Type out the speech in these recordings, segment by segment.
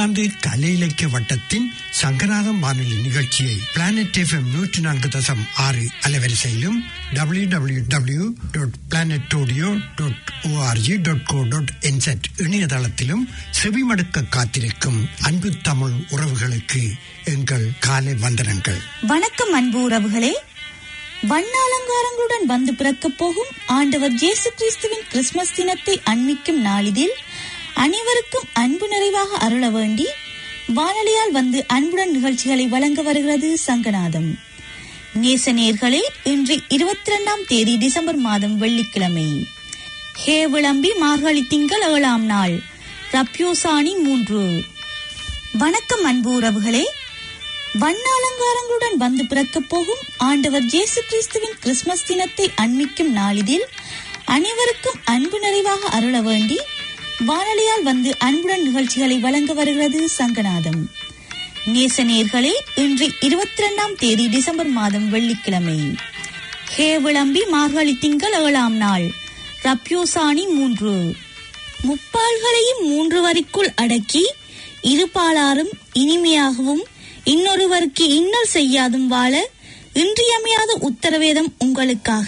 இங்கிலாந்து கலை இலக்கிய வட்டத்தின் சங்கராதம் வானொலி நிகழ்ச்சியை பிளானட் எஃப்எம் நூற்றி நான்கு தசம் ஆறு அலைவரிசையிலும் W W W dot planet audio dot ORG dot go dot என்செட் இணையதளத்திலும் செவிமடுக்க காத்திருக்கும் அன்பு தமிழ் உறவுகளுக்கு எங்கள் காலை வந்தனங்கள் வணக்கம் அன்பு உறவுகளே வண்ண அலங்காரங்களுடன் வந்து பிறக்கப் போகும் ஆண்டவர் இயேசு கிறிஸ்துவின் கிறிஸ்துமஸ் தினத்தை அண்மிக்கும் நாளிதில் அனைவருக்கும் அன்பு நிறைவாக அருள வேண்டி வானொலியால் வந்து அன்புடன் நிகழ்ச்சிகளை வழங்க வருகிறது சங்கநாதம் நேசநேர்களே இன்று இருபத்தி இரண்டாம் தேதி டிசம்பர் மாதம் வெள்ளிக்கிழமை ஹே விளம்பி மார்கழி திங்கள் ஏழாம் நாள் ரப்யோசானி மூன்று வணக்கம் அன்பு உறவுகளே வண்ண அலங்காரங்களுடன் வந்து பிறக்கப் போகும் ஆண்டவர் இயேசு கிறிஸ்துவின் கிறிஸ்துமஸ் தினத்தை அண்மிக்கும் நாளிதில் அனைவருக்கும் அன்பு நிறைவாக அருள வேண்டி வானொலியால் வந்து அன்புடன் நிகழ்ச்சிகளை வழங்க வருகிறது சங்கநாதம் நேசநேர்களே இன்று இருபத்தி இரண்டாம் தேதி டிசம்பர் மாதம் வெள்ளிக்கிழமை ஹே விளம்பி மார்கழி திங்கள் ஏழாம் நாள் ரப்யோசானி மூன்று முப்பால்களையும் மூன்று வரிக்குள் அடக்கி இருபாலாரும் இனிமையாகவும் இன்னொருவருக்கு இன்னல் செய்யாதும் வாழ இன்றியமையாத உத்தரவேதம் உங்களுக்காக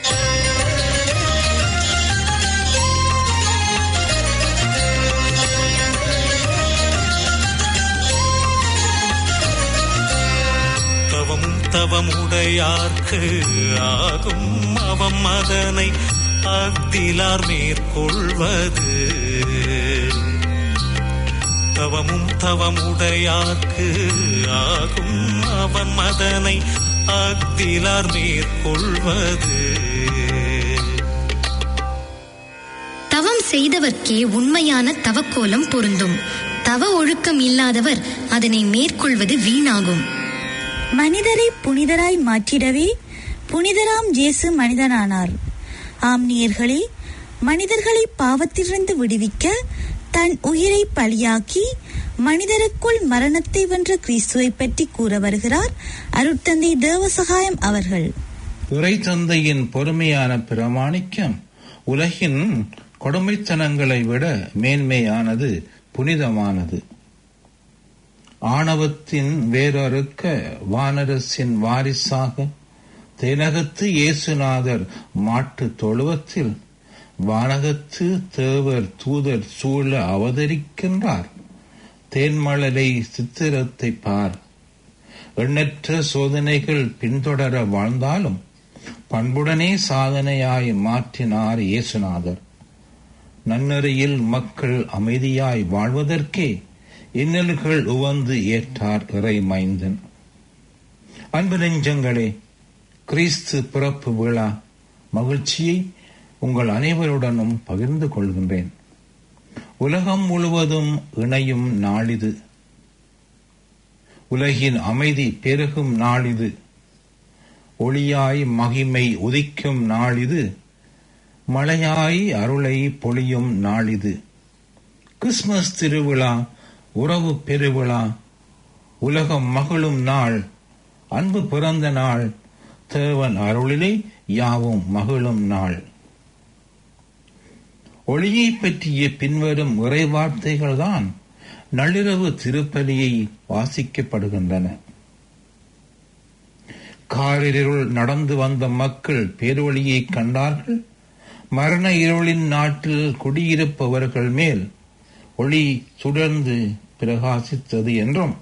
தவமும் தவமுடையார்க்கு ஆகும் அவம் அதனை அக்திலார் மேற்கொள்வது தவமும் தவமுடையார்க்கு ஆகும் அவன் அதனை அக்திலார் மேற்கொள்வது தவம் செய்தவர்க்கே உண்மையான தவக்கோலம் பொருந்தும் தவ ஒழுக்கம் இல்லாதவர் அதனை மேற்கொள்வது வீணாகும் மனிதரை புனிதராய் மாற்றிடவே புனிதராம் ஜேசு மனிதனானார் ஆம் நேயர்களே மனிதர்களை பாவத்திலிருந்து விடுவிக்க தன் உயிரை பலியாக்கி மனிதருக்குள் மரணத்தை வென்ற கிறிஸ்துவை பற்றி கூற வருகிறார் அருட்தந்தை தேவசகாயம் அவர்கள் துறை தந்தையின் பொறுமையான பிரமாணிக்கம் உலகின் கொடுமைத்தனங்களை விட மேன்மையானது புனிதமானது ஆணவத்தின் வேறொருக்க வானரசின் வாரிசாக தெனகத்து இயேசுநாதர் மாட்டு தொழுவத்தில் வானகத்து தேவர் தூதர் சூழ அவதரிக்கின்றார் தேன்மழலை சித்திரத்தை பார் எண்ணற்ற சோதனைகள் பின்தொடர வாழ்ந்தாலும் பண்புடனே சாதனையாய் மாற்றினார் இயேசுநாதர் நன்னறியில் மக்கள் அமைதியாய் வாழ்வதற்கே இன்னல்கள் உவந்து ஏற்றார் இறை மைந்தன் அன்பு நெஞ்சங்களே கிறிஸ்து பிறப்பு விழா மகிழ்ச்சியை உங்கள் அனைவருடனும் பகிர்ந்து கொள்கின்றேன் உலகம் முழுவதும் இணையும் நாளிது உலகின் அமைதி பெருகும் நாளிது ஒளியாய் மகிமை உதிக்கும் நாளிது மழையாய் அருளை பொழியும் நாளிது கிறிஸ்துமஸ் திருவிழா உறவு பெருவிழா உலகம் மகிழும் நாள் அன்பு பிறந்த நாள் தேவன் அருளிலே யாவும் மகிழும் நாள் ஒளியை பற்றிய பின்வரும் உரைவார்த்தைகள் தான் நள்ளிரவு திருப்பலியை வாசிக்கப்படுகின்றன காரிருள் நடந்து வந்த மக்கள் பேரொழியை கண்டார்கள் மரண இருளின் நாட்டில் குடியிருப்பவர்கள் மேல் ஒளி சுடர்ந்து பிரகாசித்தது என்றும்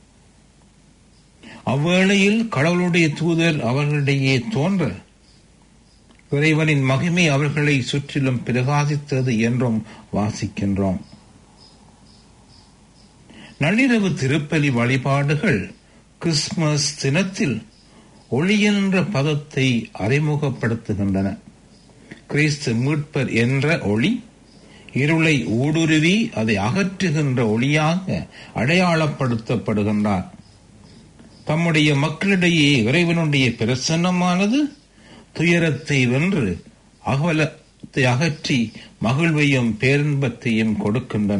அவ்வேளையில் கடவுளுடைய தூதர் அவர்களிடையே தோன்ற இறைவனின் மகிமை அவர்களை சுற்றிலும் பிரகாசித்தது என்றும் வாசிக்கின்றோம் நள்ளிரவு திருப்பலி வழிபாடுகள் கிறிஸ்துமஸ் தினத்தில் ஒளி என்ற பதத்தை அறிமுகப்படுத்துகின்றன கிறிஸ்து மீட்பர் என்ற ஒளி இருளை ஊடுருவி அதை அகற்றுகின்ற ஒளியாக அடையாளப்படுத்தப்படுகின்றார் தம்முடைய மக்களிடையே இறைவனுடைய பிரசன்னமானது துயரத்தை வென்று அகவலத்தை அகற்றி மகிழ்வையும் பேரின்பத்தையும் கொடுக்கின்றன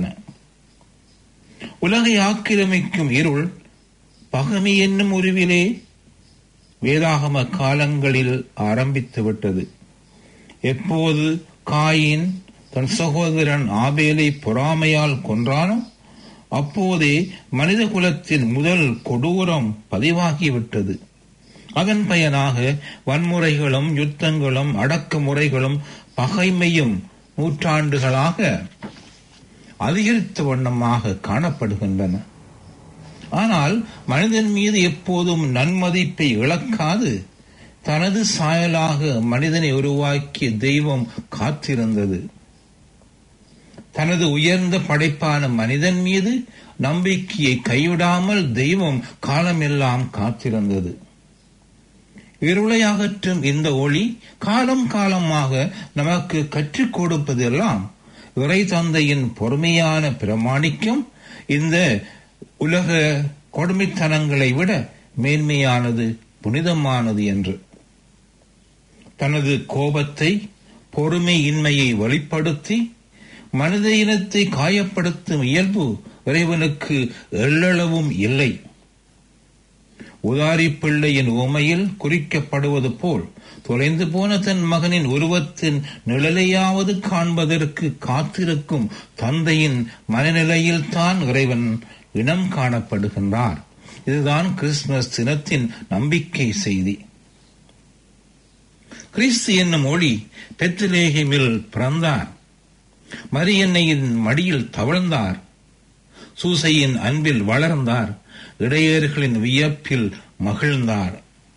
உலகை ஆக்கிரமிக்கும் இருள் பகமை என்னும் உருவிலே வேதாகம காலங்களில் ஆரம்பித்து விட்டது எப்போது காயின் தன் சகோதரன் ஆபேலை பொறாமையால் கொன்றானோ அப்போதே மனித குலத்தின் முதல் கொடூரம் பதிவாகிவிட்டது அதன் பயனாக வன்முறைகளும் யுத்தங்களும் அடக்குமுறைகளும் பகைமையும் நூற்றாண்டுகளாக அதிகரித்த வண்ணமாக காணப்படுகின்றன ஆனால் மனிதன் மீது எப்போதும் நன்மதிப்பை இழக்காது தனது சாயலாக மனிதனை உருவாக்கிய தெய்வம் காத்திருந்தது தனது உயர்ந்த படைப்பான மனிதன் மீது நம்பிக்கையை கைவிடாமல் தெய்வம் காலமெல்லாம் காத்திருந்தது இருளை அகற்றும் இந்த ஒளி காலம் காலமாக நமக்கு கற்றுக் கொடுப்பதெல்லாம் இறை தந்தையின் பொறுமையான பிரமாணிக்கம் இந்த உலக கொடுமைத்தனங்களை விட மேன்மையானது புனிதமானது என்று தனது கோபத்தை பொறுமையின்மையை வெளிப்படுத்தி மனித இனத்தை காயப்படுத்தும் இயல்பு இறைவனுக்கு எள்ளளவும் இல்லை உதாரி பிள்ளையின் உமையில் குறிக்கப்படுவது போல் தொலைந்து போன தன் மகனின் உருவத்தின் நிழலையாவது காண்பதற்கு காத்திருக்கும் தந்தையின் மனநிலையில் தான் இறைவன் இனம் காணப்படுகின்றார் இதுதான் கிறிஸ்துமஸ் தினத்தின் நம்பிக்கை செய்தி கிறிஸ்து என்னும் ஒளி பெத்லேஹேமில் பிறந்தார் மரியன்னையின் மடியில் தவழ்ந்தார் சூசையின் அன்பில் வளர்ந்தார் இடையர்களின் வியப்பில் மகிழ்ந்தார்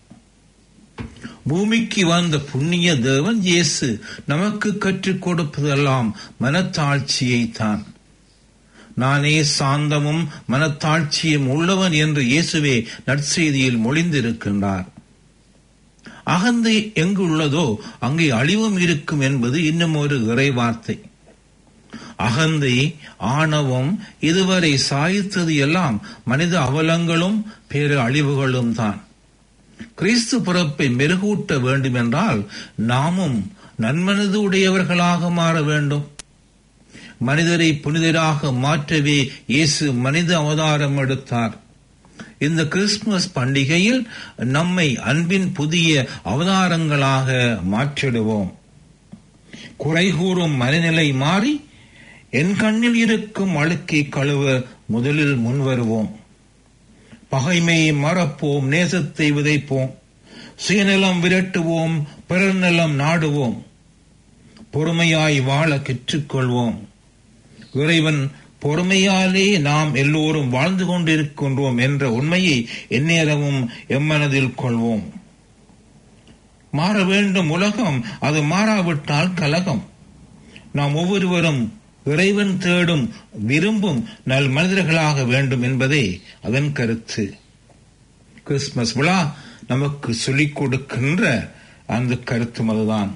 பூமிக்கு வந்த புண்ணிய தேவன் இயேசு நமக்கு கற்றுக் கொடுப்பதெல்லாம் மனத்தாழ்ச்சியை தான் நானே சாந்தமும் மனத்தாழ்ச்சியும் உள்ளவன் என்று இயேசுவே நற்செய்தியில் மொழிந்திருக்கின்றார் அகந்தை எங்கு உள்ளதோ அங்கே அழிவும் இருக்கும் என்பது இன்னும் ஒரு இறைவார்த்தை அகந்தை ஆணவம் இதுவரை சாய்த்தது எல்லாம் மனித அவலங்களும் பேரு அழிவுகளும் தான் கிறிஸ்து பிறப்பை மெருகூட்ட வேண்டும் என்றால் நாமும் நன்மனது உடையவர்களாக மாற வேண்டும் மனிதரை புனிதராக மாற்றவே இயேசு மனித அவதாரம் எடுத்தார் இந்த கிறிஸ்துமஸ் பண்டிகையில் நம்மை அன்பின் புதிய அவதாரங்களாக மாற்றிடுவோம் குறை கூறும் மனநிலை மாறி என் கண்ணில் இருக்கும் அழுக்கை கழுவ முதலில் முன்வருவோம் பகைமையை மறப்போம் நேசத்தை விதைப்போம் சுயநலம் விரட்டுவோம் பிறர் நலம் நாடுவோம் பொறுமையாய் வாழ கற்றுக்கொள்வோம் இறைவன் பொறுமையாலே நாம் எல்லோரும் வாழ்ந்து கொண்டிருக்கின்றோம் என்ற உண்மையை எந்நேரமும் எம்மனதில் கொள்வோம் மாற வேண்டும் உலகம் அது மாறாவிட்டால் கலகம் நாம் ஒவ்வொருவரும் இறைவன் தேடும் விரும்பும் நல் மனிதர்களாக வேண்டும் என்பதே அதன் கருத்து கிறிஸ்துமஸ் விழா நமக்கு சொல்லிக் கொடுக்கின்ற அந்த கருத்தும் அதுதான்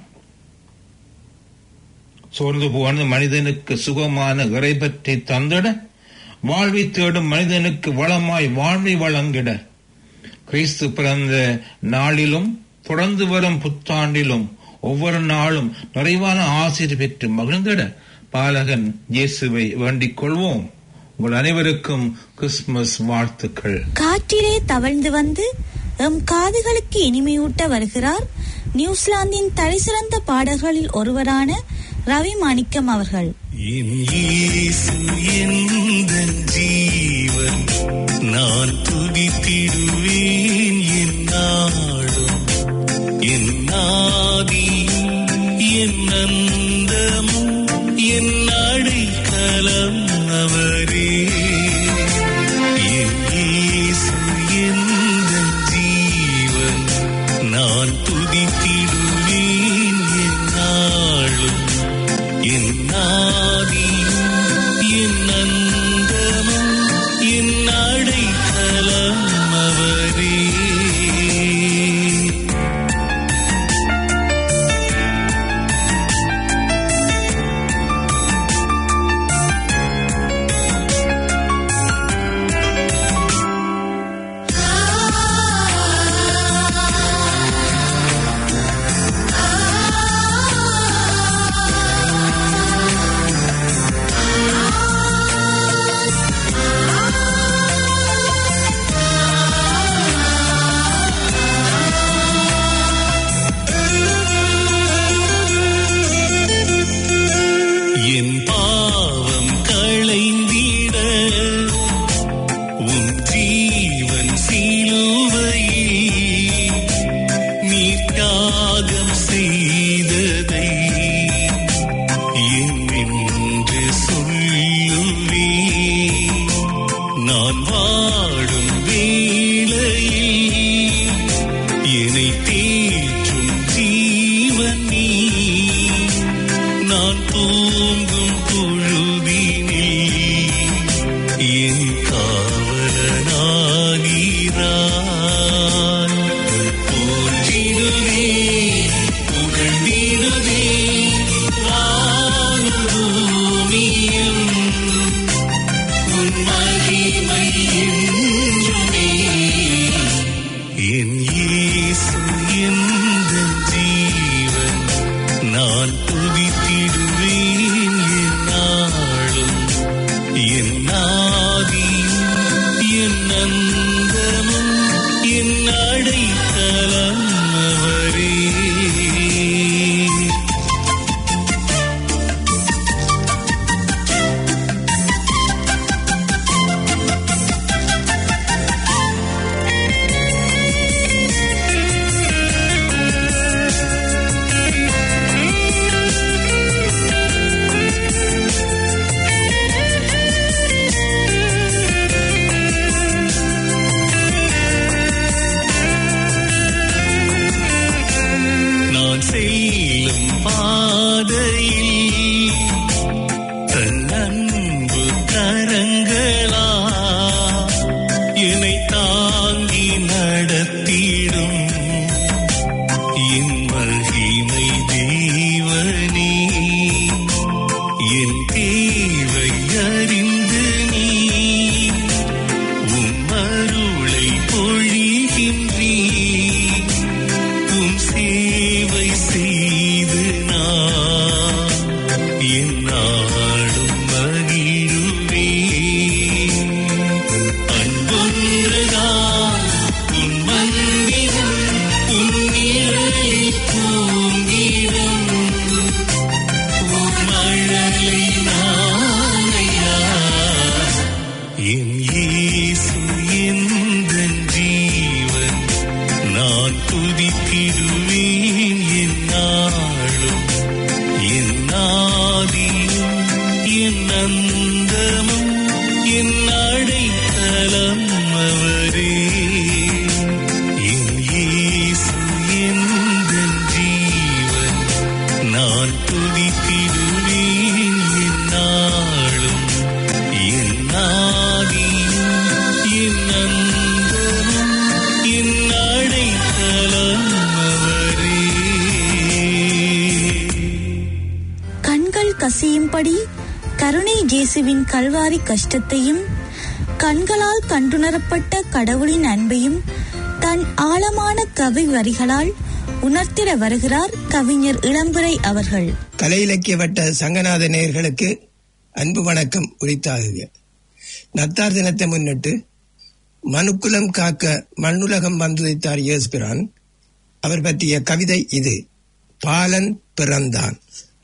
சோர்ந்து போன மனிதனுக்கு சுகமான இறைபற்றை தந்திட வாழ்வை தேடும் மனிதனுக்கு வளமாய் வாழ்வை வழங்கிட கிறிஸ்து பிறந்த நாளிலும் தொடர்ந்து வரும் புத்தாண்டிலும் ஒவ்வொரு நாளும் நிறைவான ஆசிரியர் பெற்று மகிழ்ந்திட பாலகன் இயேசுவை வேண்டிக் கொள்வோம் உங்கள் அனைவருக்கும் கிறிஸ்துமஸ் வாழ்த்துக்கள் காற்றிலே தவழ்ந்து வந்து எம் காதுகளுக்கு இனிமையூட்ட வருகிறார் நியூசிலாந்தின் தலைசிறந்த பாடல்களில் ஒருவரான ரவி மாணிக்கம் அவர்கள் என் இயேசு எந்தன் ஜீவன் நான் துதித்திடுவேன் என் நாடும் என் நாதி என் நந்தமும் என் அடைக்கலம் அவரே என் இயேசு எந்தன் ஜீவன் நான் துதித்திடுவேன் என் நாளும் என் நாதி என் நந்தமும் என் அடைக்கலம் அவரே தேற்றும் ஜீவன் நீ நான் தூங்கும் பொழுதினில் என் காவலனாகிறான் போற்றிடுவே புகழ்ந்திடுவே வானும் பூமியும் உன் மகிமை என்றுமே என் இயேசு எந்தன் ஜீவன் நான் துதித்திடுவேன் என்னாலும் என் ஆதியும் என் அந்தமும் என் அடைக்கலம் அவரே நான் செல்லும் பாதையில் தன் அன்பு கரங்களா என்னை தாங்கி நடத்திடும் என் மகிமை தேவனே என் தேவை அறிந்து நீ உம் அருளை பொழிகின்றீ உம் சேவை செய்து நான் என் நாடும் மகிழுவே அன்பொன்றுதான் உன் மந்திரம் உன் நிழலில் தூங்கிடும் உன் மழலை நாளையா என் இயேசு எந்தன் ஜீவன் நான் துதித்திடுவேன் என் நாளும் என் ஆதியும் என் அந்தமும் என் அடைக்கலம் அவரே என் இயேசு எந்தன் ஜீவன் நான் துதித்திடுவேன் என் நாளும் என் ஆதியும் என் அந்தமும் என் அடைக்கலம் அவரே கண்கள் கசியும்படி கருணை ஜேசுவின் கல்வாரி கஷ்டத்தையும் கண்களால் கண்டுணரப்பட்ட கடவுளின் அன்பையும் தன் ஆழமான கவி வரிகளால் உணர்த்திட வருகிறார் கவிஞர் இளம்புரை அவர்கள் கலை இலக்கிய வட்ட சங்கநாத நேயர்களுக்கு அன்பு வணக்கம் உரித்தாகுக நத்தார் தினத்தை முன்னிட்டு மனுக்குலம் காக்க மண்ணுலகம் வந்துதைத்தார் இயேசுபிரான் அவர் பற்றிய கவிதை இது பாலன் பிறந்தான்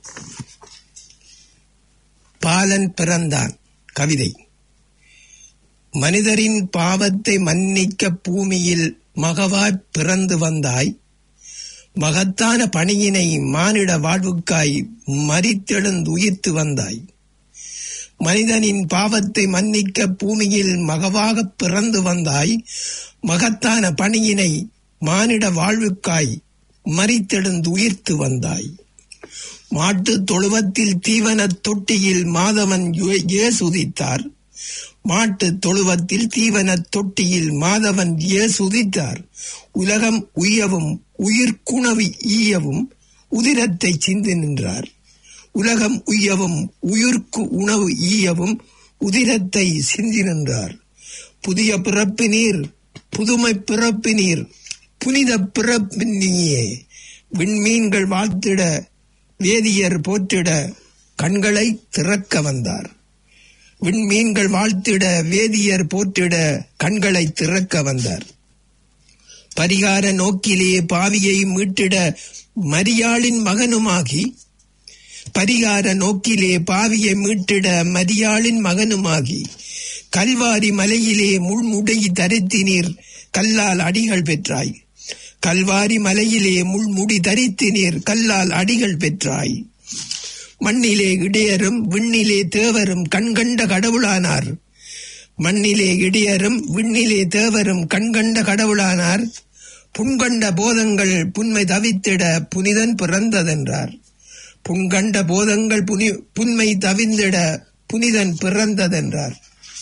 பாலன் பிறந்தான் கவிதை மனிதரின் பாவத்தை மன்னிக்க பூமியில் மகவாய் பிறந்து வந்தாய் மகத்தான பணியினை மானிட வாழ்வுக்காய் மறித்தெழுந்து உயிர்த்து வந்தாய் மனிதனின் பாவத்தை மன்னிக்க பூமியில் மகவாக பிறந்து வந்தாய் மகத்தான பணியினை மானிட வாழ்வுக்காய் மறித்தெழுந்து உயிர்த்து வந்தாய் மாட்டு தொழுவத்தில் தீவன தொட்டியில் மாதவன் யே- இயேசுதித்தார் மாட்டு தொழுவத்தில் தீவன தொட்டியில் மாதவன் இயேசுதித்தார் உலகம் உய்யவும் உயிர்க்குணவு ஈயவும் உதிரத்தை சிந்தி நின்றார் உலகம் உய்யவும் உயிர்க்கு உணவு ஈயவும் உதிரத்தை சிந்தி நின்றார் புதிய பிறப்பினீர் புதுமை பிறப்பினீர் புனித பிறப்பினியே விண்மீன்கள் வாழ்த்திட வேதியர் போற்றிட கண்களை திறக்க வந்தார் விண்மீன்கள் வாழ்த்திட வேதியர் போற்றிட கண்களை திறக்க வந்தார் பரிகார நோக்கிலே பாவியை மீட்டிட மரியாளின் மகனுமாகி பரிகார நோக்கிலே பாவியை மீட்டிட மரியாளின் மகனுமாகி கல்வாரி மலையிலே முள்முடை தரித்தினீர் கல்லால் அடிகள் பெற்றாய் கல்வாரி மலையிலே முள்முடி தரித்தினீர் கல்லால் அடிகள் பெற்றாய் மண்ணிலே இடையரும் விண்ணிலே தேவரும் கண்கண்ட கடவுளானார் மண்ணிலே இடையரும் விண்ணிலே தேவரும் கண்கண்ட கடவுளானார் புண்கண்ட போதங்கள் புன்மை தவித்திட புனிதன் பிறந்ததென்றார் புண்கண்ட போதங்கள் புனி புன்மை தவிந்திட புனிதன் பிறந்ததென்றார்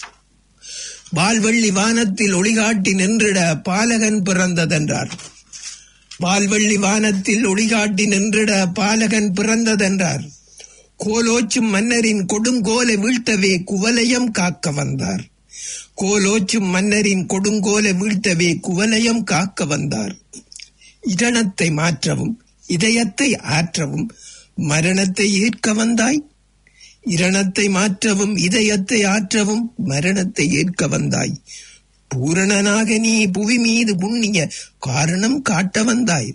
வால்வெள்ளி வானத்தில் ஒளிகாட்டி நின்றிட பாலகன் பிறந்ததென்றார் வால்வெள்ளி வானத்தில் ஒளிகாட்டி நின்றிட பாலகன் பிறந்ததென்றார் கோலோச்சும் மன்னரின் கொடுங்கோலை வீழ்த்தவே குவலயம் காக்க வந்தார் கோலோச்சும் மன்னரின் கொடுங்கோலை வீழ்த்தவே குவலயம் காக்க வந்தார் இரணத்தை மாற்றவும் இதயத்தை ஆற்றவும் மரணத்தை ஏற்க வந்தாய் இரணத்தை மாற்றவும் இதயத்தை ஆற்றவும் மரணத்தை ஏற்க வந்தாய் பூரணனாக நீ புவி மீது புண்ணிய காரணம் காட்ட வந்தாய்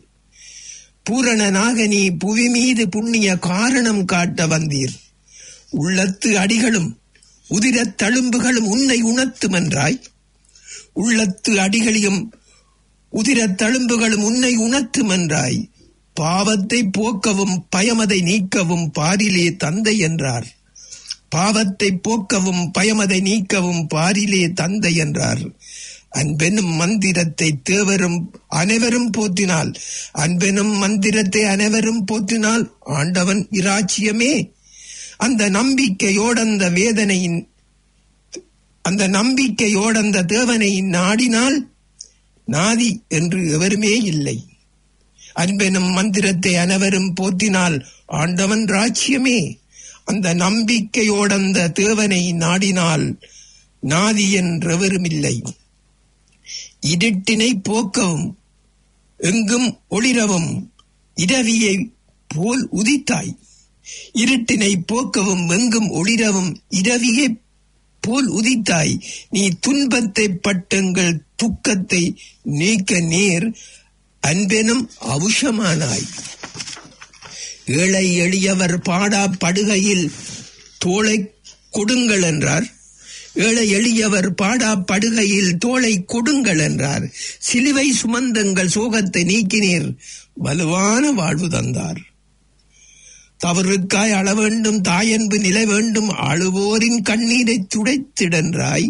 பூரணனாக நீ புவி மீது புண்ணிய காரணம் காட்ட வந்தீர் உள்ளத்து அடிகளும் உதிரத் தழும்புகளும் உன்னை உணர்த்தும் என்றாய் உள்ளத்து அடிகளையும் உதிரத் தழும்புகளும் உன்னை உணர்த்தும் என்றாய் பாவத்தை போக்கவும் பயமதை நீக்கவும் பாரிலே தந்தை என்றார் பாவத்தை போக்கவும் பயமதை நீக்கவும் பாரிலே தந்தை என்றார் அன்பெனும் மந்திரத்தை தேவரும் அனைவரும் போற்றினால் அன்பெனும் மந்திரத்தை அனைவரும் போற்றினால் ஆண்டவன் இராச்சியமே அந்த நம்பிக்கையோடந்த வேதனையின் அந்த நம்பிக்கையோடந்த தேவனை நாடினால் நாதி என்று எவருமே இல்லை அன்பெனும் மந்திரத்தை அனைவரும் போற்றினால் ஆண்டவன் ராஜ்யமே அந்த நம்பிக்கையோடந்த தேவனை நாடினால் நாதி என்றெவரும் இல்லை இருட்டினை போக்கவும் எங்கும் ஒளிரவும் இரவியை போல் உதித்தாய் இருட்டினை போக்கவும் எங்கும் ஒளிரவும் இரவியை போல் உதித்தாய் நீ துன்பத்தை பட்டங்கள் துக்கத்தை நீக்க நேர் அன்பெனும் அவுஷமானாய் ஏழை எளியவர் பாடா படுகையில் தோளை கொடுங்கள் என்றார் ஏழை எளியவர் பாடா படுகையில் தோளை கொடுங்கள் என்றார் சிலுவை சுமந்தங்கள் சோகத்தை நீக்கினீர் வலுவான வாழ்வு தந்தார் தவறுக்காய் அழ வேண்டும் தாயன்பு நிலை வேண்டும் அழுவோரின் கண்ணீரை துடைத்திடன்றாய்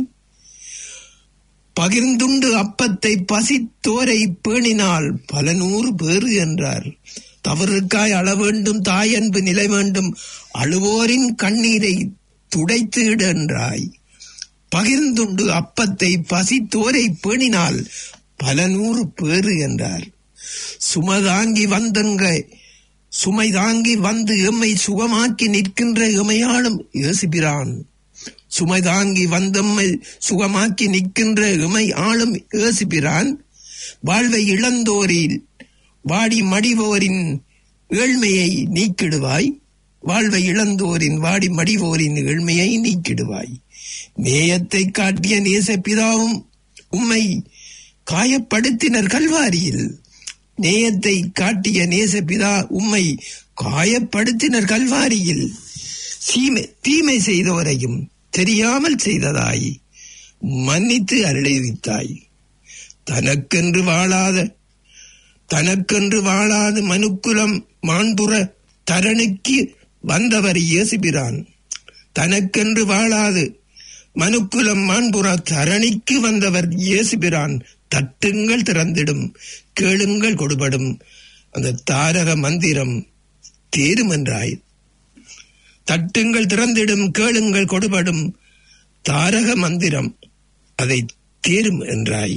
பகிர்ந்துண்டு அப்பத்தை பசித்தோரை பேணினால் பல நூறு பேறு என்றார் தவறுக்காய் அழ வேண்டும் தாயன்பு நிலை வேண்டும் அழுவோரின் கண்ணீரை துடைத்திட என்றாய் பகிர்ந்துண்டு அப்பத்தை பசித்தோரை பேணினால் பல நூறு பேறு என்றார் சுமதாங்கி வந்தங்க சுமை தாங்கி வந்து எம்மை சுகமாக்கி நிற்கின்ற எமையாளும் ஏசுபிரான் சுமை தாங்கி வந்தம்மை சுகமாக்கி நிற்கின்ற இமை ஆளும் ஏசுபிரான் வாழ்வை இழந்தோரில் வாடி மடிவோரின் ஏழ்மையை நீக்கிடுவாய் வாழ்வை இழந்தோரின் வாடி மடிவோரின் ஏழ்மையை நீக்கிடுவாய் நேயத்தை காட்டிய நேசப்பிதாவும் உம்மை காயப்படுத்தினர் கல்வாரியில் நேயத்தை காட்டிய நேசபிதா உம்மை காயப்படுத்தினர் கல்வாரியில் சீமை தீமை செய்தோரையும் தெரியாமல் செய்ததாய் மன்னித்து அருளைவித்தாய் தனக்கென்று வாழாத தனக்கென்று வாழாத மனுக்குலம் மாண்புற தரணுக்கு வந்தவர் இயேசுபிரான் தனக்கென்று வாழாது மனுக்குலம் மாண்புற தரணிக்கு வந்தவர் இயேசுபிரான் தட்டுங்கள் திறந்திடும் கேளுங்கள் கொடுபடும் அந்த தாரக மந்திரம் தேரும் என்றாய் தட்டுங்கள் திறந்திடும் கேளுங்கள் கொடுபடும் தாரக மந்திரம் அதை தேரும் என்றாய்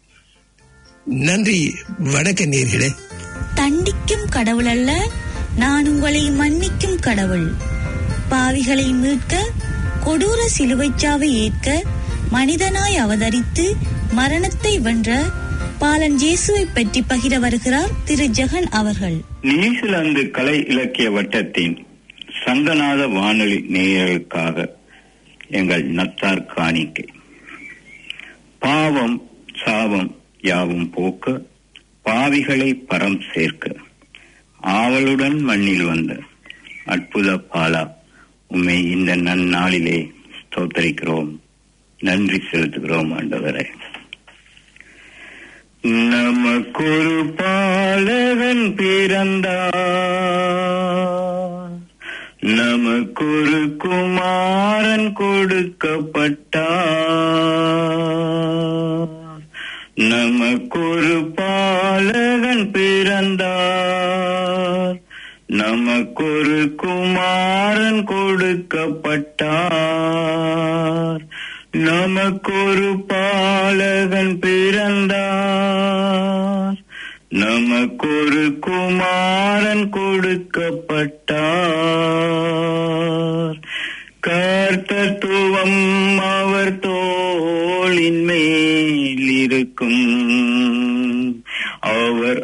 நன்றி வணக்க நேர்களே தண்டிக்கும் கடவுள் அல்ல நான் உங்களை மன்னிக்கும் கடவுள் பாவிகளை மீட்க கொடூர சிலுவைச்சாவை ஏற்க மனிதனாய் அவதரித்து மரணத்தை வென்ற பாலன் ஜேசுவை பற்றி பகிர வருகிறார் திரு ஜெகன் அவர்கள் நியூசிலாந்து கலை இலக்கிய வட்டத்தின் சங்கநாத வானொலி நேயர்களுக்காக எங்கள் நத்தார் காணிக்கை பாவம் சாபம் யாவும் போக்க பாவிகளை பரம் சேர்க்க ஆவலுடன் மண்ணில் வந்த அற்புத பாலா உம்மை இந்த நன்னாளிலே ஸ்தோத்தரிக்கிறோம் நன்றி செலுத்துகிறோம் ஆண்டவரே நமக்கொரு பாலகன் பிறந்தார் நமக்கொரு குமாரன் கொடுக்கப்பட்டார் நமக்கொரு பாலகன் பிறந்தார் நமக்கொரு குமாரன் கொடுக்கப்பட்டார் நமக்கொரு பாலகன் பிறந்தார் நமக்கொரு குமாரன் கொடுக்கப்பட்டார் கர்த்தத்துவம் அவர் தோளின் மேல் இருக்கும் அவர்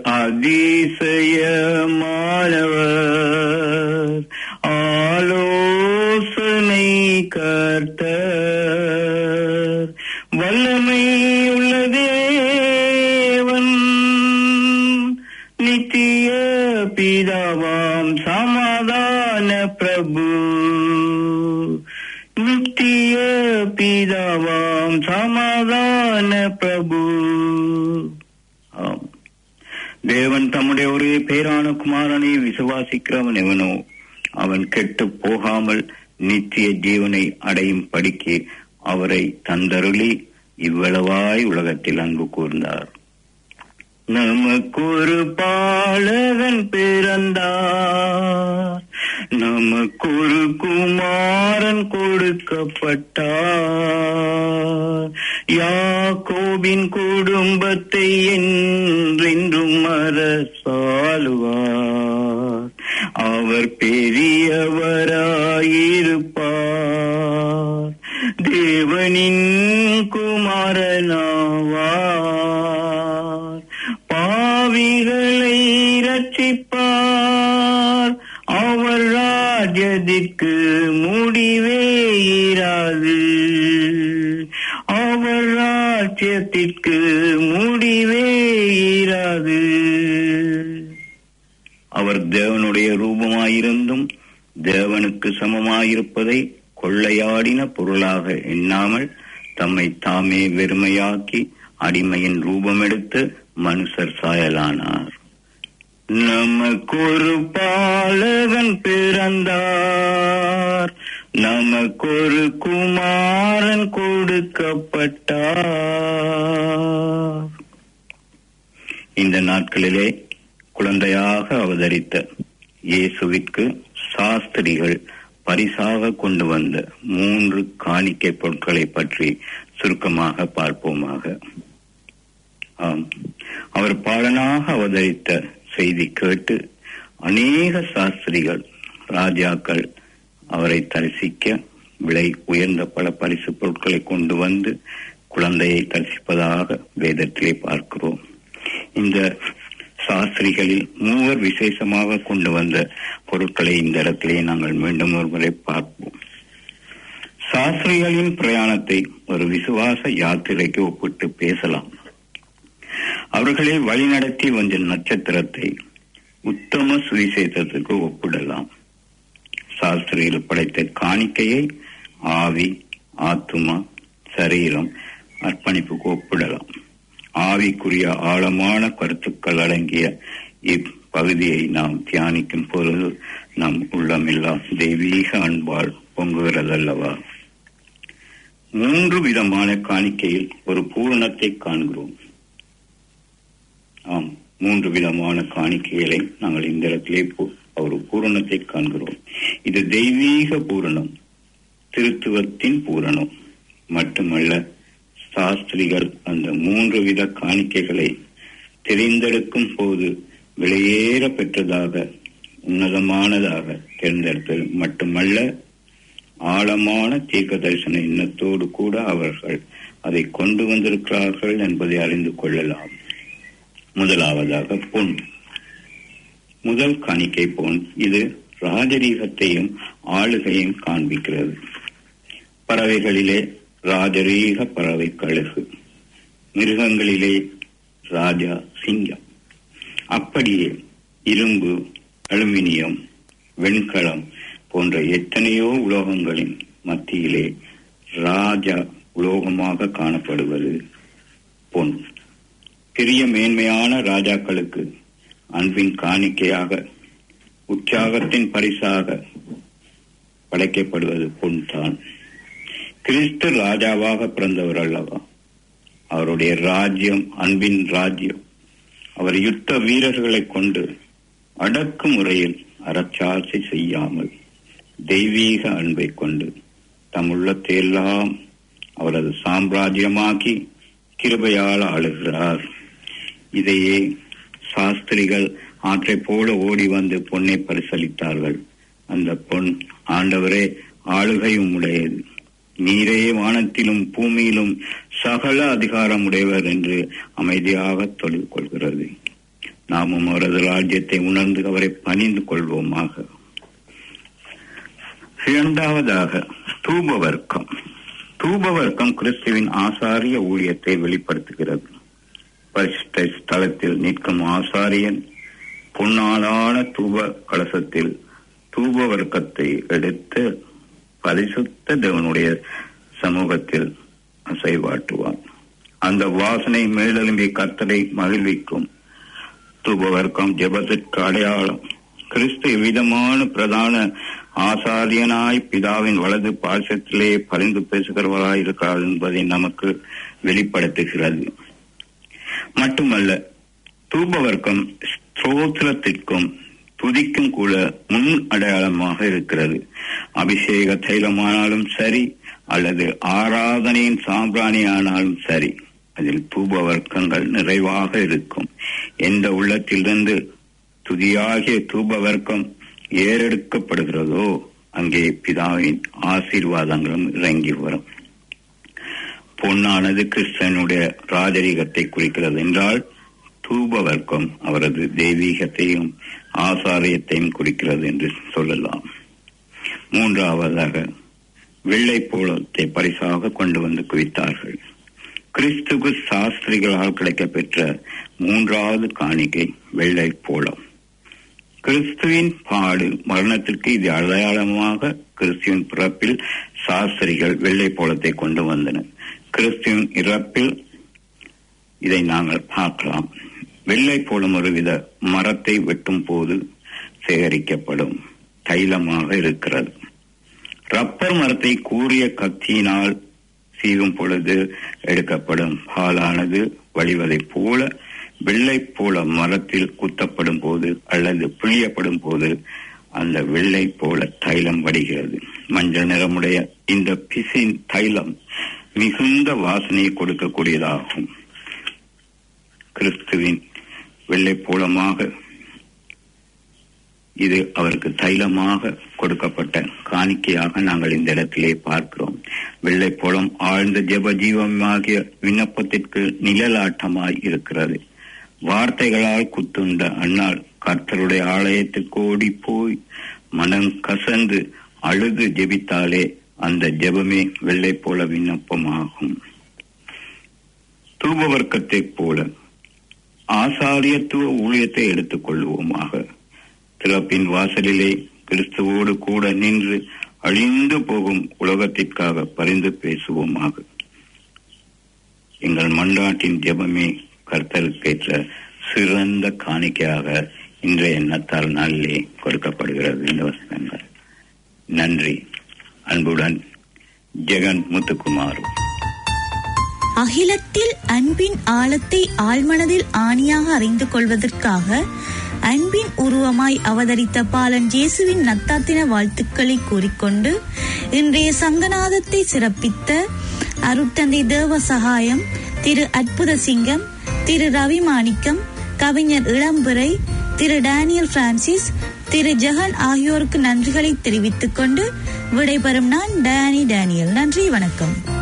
அதிசயமானவர் ஆலோசனை கர்த்தர் வல்லமை உள்ள தேவன் நித்திய பிதாவாம் சமாதான பிரபு நித்திய பிதாவாம் சமாதான பிரபு ஆம் தேவன் தம்முடைய ஒரே பேரான குமாரனை விசுவாசிக்கிறவன் எவனோ அவன் கெட்டு போகாமல் நித்திய ஜீவனை அடையும் படிக்கு அவரை தந்தருளி இவ்வளவாய் உலகத்தில் அன்பு கூர்ந்தார் நமக்கொரு பாலகன் பிறந்தார் நமக்கொரு குமாரன் கொடுக்கப்பட்டார் யாக்கோபின் குடும்பத்தை என்றென்றும் அரசாளுவார் அவர் பெரியவராயிருப்பார் தேவனின் குமாரனாவார் பாவிகளை ரட்சிப்பார் அவர் ராஜ்யத்திற்கு முடிவே இராது அவர் ராஜ்யத்திற்கு முடிவே இராது அவர் தேவனுடைய ரூபமாயிருந்தும் தேவனுக்கு சமமாயிருப்பதை கொள்ளையாடின பொருளாக எண்ணாமல் தம்மை தாமே வெறுமையாக்கி அடிமையின் ரூபமெடுத்து மனுஷர் சாயலானார் நமக்கொரு பாலகன் பிறந்தார் நமக்கொரு குமாரன் கொடுக்கப்பட்டார் இந்த நாட்களிலே குழந்தையாக அவதரித்த இயேசுவிற்கு சாஸ்திரிகள் பரிசாக கொண்டு வந்த மூன்று காணிக்கை பொருட்களை பற்றி சுருக்கமாக பார்ப்போமாக ஆம் அவர் பாலனாக அவதரித்த செய்தி கேட்டு அநேக சாஸ்திரிகள் ராஜாக்கள் அவரை தரிசிக்க விலை உயர்ந்த பல பரிசு பொருட்களை கொண்டு வந்து குழந்தையை தரிசிப்பதாக வேதத்திலே பார்க்கிறோம் இந்த சாஸ்திரிகளில் மூவர் விசேஷமாக கொண்டு வந்த பொருட்களை இந்த இடத்திலே நாங்கள் மீண்டும் ஒருமுறை பார்ப்போம் சாஸ்திரிகளின் பிரயாணத்தை ஒரு விசுவாச யாத்திரைக்கு ஒப்பிட்டு பேசலாம் அவர்களை வழிநடத்தி வந்த நட்சத்திரத்தை உத்தம சுவிசேஷத்துக்கு ஒப்பிடலாம் சாஸ்திரியில் படைத்த காணிக்கையை ஆவி ஆத்துமா சரீரம் அர்ப்பணிப்புக்கு ஒப்பிடலாம் ஆவிக்குரிய ஆழமான கருத்துக்கள் அடங்கிய இப்பகுதியை நாம் தியானிக்கும் பொழுது நம் உள்ளமெல்லாம் தெய்வீக அன்பால் பொங்குகிறதல்லவா மூன்று விதமான காணிக்கையில் ஒரு பூரணத்தை காண்கிறோம் ஆம் மூன்று விதமான காணிக்கைகளை நாங்கள் இந்த இடத்திலே ஒரு பூரணத்தை காண்கிறோம் இது தெய்வீக பூரணம் திருத்துவத்தின் பூரணம் மட்டுமல்ல சாஸ்திரிகள் அந்த மூன்று வித காணிக்கைகளை தெரிந்தெடுக்கும் போது விலையேற பெற்றதாக உன்னதமானதாக தேர்ந்தெடுத்தது மட்டுமல்ல ஆழமான தீர்க்க தரிசன எண்ணத்தோடு கூட அவர்கள் அதை கொண்டு வந்திருக்கிறார்கள் என்பதை அறிந்து கொள்ளலாம் முதலாவதாக பொன் முதல் காணிக்கை பொன் இது ராஜரீகத்தையும் ஆளுகையும் காண்பிக்கிறது பறவைகளிலே ராஜரீக பறவை கழுகு மிருகங்களிலே ராஜா சிங்கம் அப்படியே இரும்பு அலுமினியம் வெண்கலம் போன்ற எத்தனையோ உலோகங்களின் மத்தியிலே ராஜா உலோகமாக காணப்படுவது பொன் பெரிய மேன்மையான ராஜாக்களுக்கு அன்பின் காணிக்கையாக உற்சாகத்தின் பரிசாக படைக்கப்படுவது பொன் தான் கிறிஸ்து ராஜாவாக பிறந்தவர் அல்லவா அவருடைய ராஜ்யம் அன்பின் ராஜ்யம் அவர் யுத்த வீரர்களை கொண்டு அடக்குமுறையில் அரச்சாட்சி செய்யாமல் தெய்வீக அன்பை கொண்டு தம் உள்ளத்தை எல்லாம் அவரது சாம்ராஜ்யமாக்கி கிருபையால் ஆளுகிறார் இதையே சாஸ்திரிகள் ஆற்றை போல ஓடி வந்து பொன்னை பரிசளித்தார்கள் அந்த பொன் ஆண்டவரே ஆளுகையும் உடையது நீரே வானத்திலும் பூமியிலும் சகல அதிகாரம் உடையவர் என்று அமைதியாக தொழில் கொள்கிறது நாமும் அவரது ராஜ்யத்தை உணர்ந்து அவரை பணிந்து கொள்வோமாக இரண்டாவதாக தூப வர்க்கம் தூப வர்க்கம் கிறிஸ்துவின் ஆசாரிய ஊழியத்தை வெளிப்படுத்துகிறது பரிசுத்த ஸ்தலத்தில் நிற்கும் ஆசாரியன் பொன்னாலான தூப கலசத்தில் தூப வர்க்கத்தை எடுத்து பரிசுத்த தேவனுடைய சமூகத்தில் அசைவாட்டுவான் அந்த வாசனை மேலெலும்பி கர்த்தரை மகிழ்விக்கும் தூபவர்க்கம் ஜெபத்திற்கு அடையாளம் கிறிஸ்து விதமான பிரதான ஆசாரியனாய் பிதாவின் வலது பாசத்திலே பரிந்து பேசுகிறவராய் இருக்கிறார் என்பதை நமக்கு வெளிப்படுத்துகிறது மட்டுமல்ல தூபவர்க்கம் ஸ்தோத்திரத்திற்கும் துதிக்கும் கூட முன் அடையாளமாக இருக்கிறது அபிஷேக தைலமானாலும் சரி அல்லது ஆராதனையின் சாம்பிராணியானாலும் சரி அதில் தூப வர்க்கங்கள் நிறைவாக இருக்கும் எந்த உள்ளத்திலிருந்து துதியாகிய தூப வர்க்கம் ஏறெடுக்கப்படுகிறதோ அங்கே பிதாவின் ஆசீர்வாதங்களும் இறங்கி வரும் பொன்னானது கிறிஸ்தனுடைய ராஜரீகத்தை குறிக்கிறது என்றால் தூப வர்க்கம் அவரது தெய்வீகத்தையும் ஆசாரியத்தையும் குறிக்கிறது என்று சொல்லலாம் மூன்றாவதாக வெள்ளை போலத்தை பரிசாக கொண்டு வந்து குவித்தார்கள் கிறிஸ்துக்கு சாஸ்திரிகளால் கிடைக்கப்பெற்ற மூன்றாவது காணிக்கை வெள்ளை போலம் கிறிஸ்துவின் பாடு மரணத்திற்கு இது அடையாளமாக கிறிஸ்துவின் பிறப்பில் சாஸ்திரிகள் வெள்ளை போலத்தை கொண்டு வந்தனர் கிறிஸ்துவின் இறப்பில் இதை நாங்கள் பார்க்கலாம் வெள்ளை போலும் ஒருவித மரத்தை வெட்டும் போது சேகரிக்கப்படும் தைலமாக இருக்கிறது ரப்பர் மரத்தை கூறிய கத்தியினால் சீவும் பொழுது எடுக்கப்படும் பாலானது வழிவதைப் போல வெள்ளை போல மரத்தில் குத்தப்படும் போது அல்லது பிழியப்படும் போது அந்த வெள்ளை போல தைலம் வடிகிறது மஞ்சள் நிறமுடைய இந்த பிசின் தைலம் மிகுந்த வாசனையை கொடுக்கக்கூடியதாகும் கிறிஸ்துவின் வெள்ளை போலமாக இது அவருக்கு தைலமாக கொடுக்கப்பட்ட காணிக்கையாக நாங்கள் இந்த இடத்திலே பார்க்கிறோம் வெள்ளை போலம் ஆழ்ந்த ஜெப ஜீவமாகிய விண்ணப்பத்திற்கு நிழலாட்டமாய் இருக்கிறது வார்த்தைகளால் குத்துண்ட அண்ணால் கர்த்தருடைய ஆலயத்துக்கு ஓடி போய் மனம் கசந்து அழுது ஜெபித்தாலே அந்த ஜெபமே வெள்ளை போல விண்ணப்பமாகும் தூப வர்க்கத்தைப் போல ஆசாரியத்துவ ஊழியத்தை எடுத்துக் கொள்வோமாக திறப்பின் வாசலிலே கிறிஸ்துவோடு கூட நின்று அழிந்து போகும் உலகத்திற்காக பரிந்து பேசுவோமாக எங்கள் மண்டாட்டின் ஜெபமே கர்த்தருக்கேற்ற சிறந்த காணிக்கையாக இன்றைய எண்ணத்தால் நாளிலே கொடுக்கப்படுகிறது இந்த வசனங்கள் நன்றி அன்புடன் ஜெகன் முத்துக்குமார் அகிலத்தில் அன்பின் ஆழத்தை ஆழ்மனதில் ஆணியாக அறிந்து கொள்வதற்காக அன்பின் உருவமாய் அவதரித்த பாலன் ஜேசுவின் நத்தாத்தின வாழ்த்துக்களை கூறிக்கொண்டு இன்றைய சங்கநாதத்தை சிறப்பித்த அருட்தந்தை தேவ சகாயம் திரு அற்புத சிங்கம் திரு ரவி மாணிக்கம் கவிஞர் இளம்பிறை திரு டேனியல் பிரான்சிஸ் திரு ஜெகன் ஆகியோருக்கு நன்றிகளை தெரிவித்துக் கொண்டு விடைபெறும் நான் டேனி டேனியல் நன்றி வணக்கம்